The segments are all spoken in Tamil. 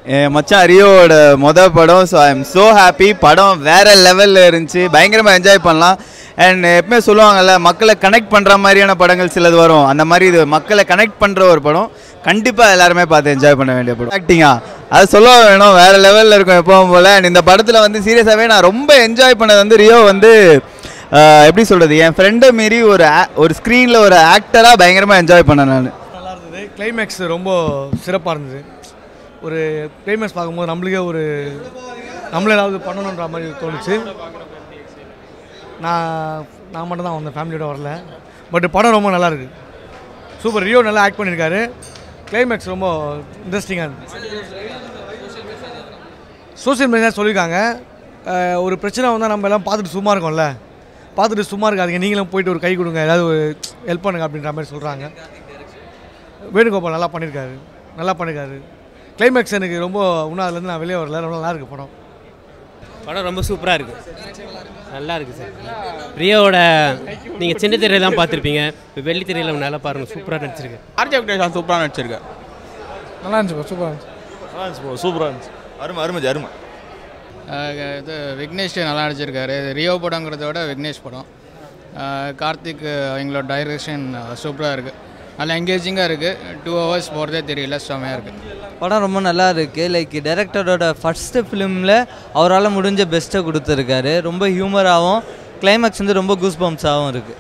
என் மச்சான் ரியோவோட மொத படம் so I am so happy படம் வேற லெவலில் இருந்துச்சு பயங்கரமாக என்ஜாய் பண்ணலாம் அண்ட் எப்பவுமே சொல்லுவாங்கல்ல மக்களை கனெக்ட் பண்ணுற மாதிரியான படங்கள் சிலது வரும் அந்த மாதிரி இது மக்களை கனெக்ட் பண்ணுற ஒரு படம் கண்டிப்பாக எல்லாருமே பார்த்து என்ஜாய் பண்ண வேண்டிய படம் ஆக்டிங்கா அது சொல்ல வேணும் வேற லெவலில் இருக்கும் எப்பவும் போல் அண்ட் இந்த படத்தில் வந்து சீரியஸாகவே நான் ரொம்ப என்ஜாய் பண்ணது வந்து ரியோ வந்து ஆஹ், எப்படி சொல்கிறது என் ஃப்ரெண்டை மீறி ஒரு a- ஒரு ஸ்க்ரீனில் ஒரு ஆக்டராக பயங்கரமாக என்ஜாய் பண்ணேன் நான் நல்லா இருந்தது கிளைமேக்ஸ் ரொம்ப சிறப்பாக இருந்தது ஒரு கிளைமேக்ஸ் பார்க்கும்போது நம்மளுக்கே ஒரு நம்மளே ஏதாவது பண்ணணுன்ற மாதிரி தோணுச்சு நான் நான் மட்டும் தான் வந்தேன் ஃபேமிலியோட வரல பட் படம் ரொம்ப நல்லா இருக்கு சூப்பர் ரியோ நல்லா ஆக்ட் பண்ணியிருக்காரு கிளைமேக்ஸ் ரொம்ப இன்ட்ரெஸ்டிங்காக இருந்துச்சு சோசியல் மீடியா சொல்லியிருக்காங்க அஹ், ஒரு பிரச்சனை வந்தால் நம்ம எல்லாம் பார்த்துட்டு சும்மா இருக்கோம்ல பார்த்துட்டு சும்மா இருக்காதீங்க நீங்களும் போயிட்டு ஒரு கை கொடுங்க ஏதாவது ஒரு ஹெல்ப் பண்ணுங்க அப்படின்ற மாதிரி சொல்கிறாங்க வேணுகோபால் நல்லா பண்ணியிருக்காரு நல்லா பண்ணியிருக்காரு கிளைமேக்ஸ் எனக்கு ரொம்ப இன்னும் அதுலேருந்து நான் வெளியே வரல ரொம்ப நல்லா இருக்கு படம் படம் ரொம்ப சூப்பராக இருக்குது நல்லா இருக்குது சார் ரியோவோட நீங்கள் சின்ன திரையில தான் பார்த்துருப்பீங்க இப்போ வெள்ளி திரையில நல்லா பாருங்கள் சூப்பராக நடிச்சிருக்கு ஆர்ஜி வெங்கடேஷன் சூப்பராக நடிச்சிருக்காரு நல்லா இருந்துச்சு சூப்பராக இருந்துச்சு சூப்பராக இருந்துச்சு அருமை அருமை அருமை இது விக்னேஷ் நல்லா நடிச்சிருக்காரு இது ரியோ படங்கிறத விட விக்னேஷ் படம் அஹ் கார்த்திக் அவங்களோட டைரக்ஷன் சூப்பராக இருக்குது நல்லா எங்கேஜிங்காக இருக்குது டூ ஹவர்ஸ் போகிறதே தெரியல செம்மையாக இருக்குது படம் ரொம்ப நல்லா இருக்குது லைக் டைரக்டரோட ஃபஸ்ட்டு ஃபிலிமில் அவரால் முடிஞ்ச பெஸ்ட்டை கொடுத்துருக்காரு ரொம்ப ஹியூமராகவும் கிளைமேக்ஸ் வந்து ரொம்ப கூஸ் பம்ப்ஸாகவும் இருக்குது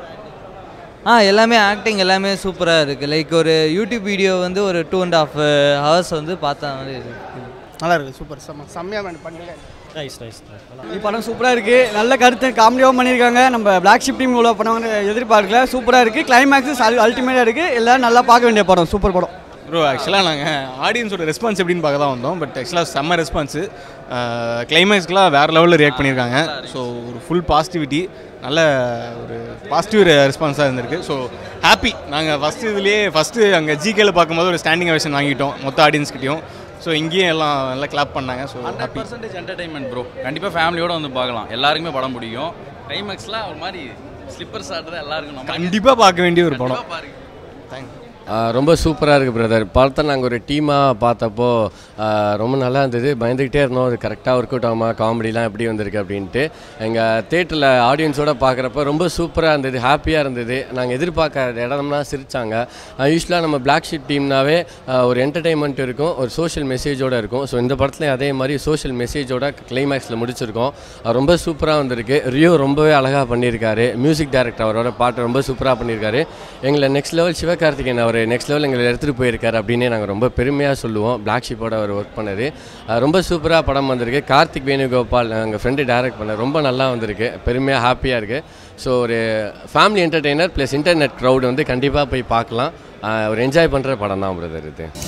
ஆ எல்லாமே ஆக்டிங் எல்லாமே சூப்பராக இருக்குது லைக் ஒரு யூடியூப் வீடியோ வந்து ஒரு டூ அண்ட் ஆஃப் ஹவர்ஸ் வந்து பார்த்த மாதிரி இருக்குது நல்லா இருக்கு சூப்பர் செம்ம செம்மையாக பண்ணிருக்காரு நைஸ் நைஸ் இந்த படம் சூப்பராக இருக்குது நல்ல கருத்து காமெடியாகவும் பண்ணியிருக்காங்க நம்ம பிளாக் ஷிப் டீம் இவ்வளோ பண்ணுவாங்க எதிர்பார்க்கல சூப்பராக இருக்குது கிளைமேக்ஸ் அல்டிமேட்டாக இருக்குது எல்லோரும் நல்லா பார்க்க வேண்டிய படம் சூப்பர் படம் ப்ரோ ஆக்சுவலாக நாங்கள் ஆடியன்ஸோட ரெஸ்பான்ஸ் எப்படின்னு பார்க்க தான் வந்தோம் பட் ஆக்சுவலாக செம்ம ரெஸ்பான்ஸு கிளைமேக்ஸ்க்கெலாம் வேறு லெவலில் ரியாக்ட் பண்ணியிருக்காங்க ஸோ ஒரு ஃபுல் பாசிட்டிவிட்டி நல்ல ஒரு பாசிட்டிவ் ரெஸ்பான்ஸாக இருந்திருக்கு ஸோ ஹாப்பி நாங்கள் ஃபஸ்ட்டு இதுலேயே ஃபஸ்ட்டு அங்கே ஜிகேல பார்க்கும்போது ஒரு ஸ்டாண்டிங் அவேஷன் வாங்கிட்டோம் மொத்த ஆடியன்ஸ்கிட்டையும் ஸோ இங்கேயும் எல்லாம் நல்லா கிளாப் பண்ணாங்க so happy percentage entertainment bro கண்டிப்பாக ஃபேமிலியோட வந்து பார்க்கலாம் எல்லாருக்குமே படம் பிடிக்கும் கிளைமேக்ஸ்லாம் ஒரு மாதிரி ஸ்லிப்பர்ஸ் ஆடுறது எல்லாருக்கும் நம்ம கண்டிப்பாக பார்க்க வேண்டிய ஒரு படம் பாருங்க தேங்க்யூ ரொம்ப சூப்பராக இருக்குது பிரதர் படத்தை நாங்கள் ஒரு டீமாக பார்த்தப்போ ஆ, ரொம்ப நல்லா இருந்தது பயந்துக்கிட்டே இருந்தோம் அது கரெக்டாக ஒர்க் அவுட் ஆகுமா காமெடிலாம் எப்படி வந்திருக்கு அப்படின்ட்டு எங்கள் தேட்டரில் ஆடியன்ஸோட பார்க்குறப்ப ரொம்ப சூப்பராக இருந்தது ஹாப்பியாக இருந்தது நாங்கள் எதிர்பார்க்காத இடம்லாம் சிரித்தாங்க யூஸ்வலாக நம்ம பிளாக் ஷீட் டீம்னாவே ஆ, ஒரு என்டர்டைன்மெண்ட் இருக்கும் ஒரு சோஷியல் மெசேஜோடு இருக்கும் ஸோ இந்த படத்துலையும் அதே மாதிரி சோஷியல் மெசேஜோட கிளைமேக்ஸில் முடிச்சிருக்கோம் அது ரொம்ப சூப்பராக வந்திருக்கு ரியோ ரொம்பவே அழகாக பண்ணியிருக்காரு மியூசிக் டைரக்டர் அவரோட பாட்டு ரொம்ப சூப்பராக பண்ணியிருக்காரு எங்களை நெக்ஸ்ட் லெவல் சிவகார்த்திகேயன் அவர் நெக்ஸ்ட் லெவல் எங்களை எடுத்துகிட்டு போயிருக்காரு அப்படின்னே நாங்கள் ரொம்ப பெருமையாக சொல்லுவோம் பிளாக் ஷிப்போட அவர் ஒர்க் பண்ணது அஹ் ரொம்ப சூப்பராக படம் வந்திருக்கு கார்த்திக் வேணுகோபால் எங்கள் ஃப்ரெண்டு டைரக்ட் பண்ண ரொம்ப நல்லா வந்திருக்கு பெருமையாக ஹாப்பியாக இருக்குது ஸோ ஒரு family entertainer plus internet crowd வந்து கண்டிப்பாக போய் பார்க்கலாம் அஹ் ஒரு என்ஜாய் பண்ணுற படம் தான் பிரதர் இது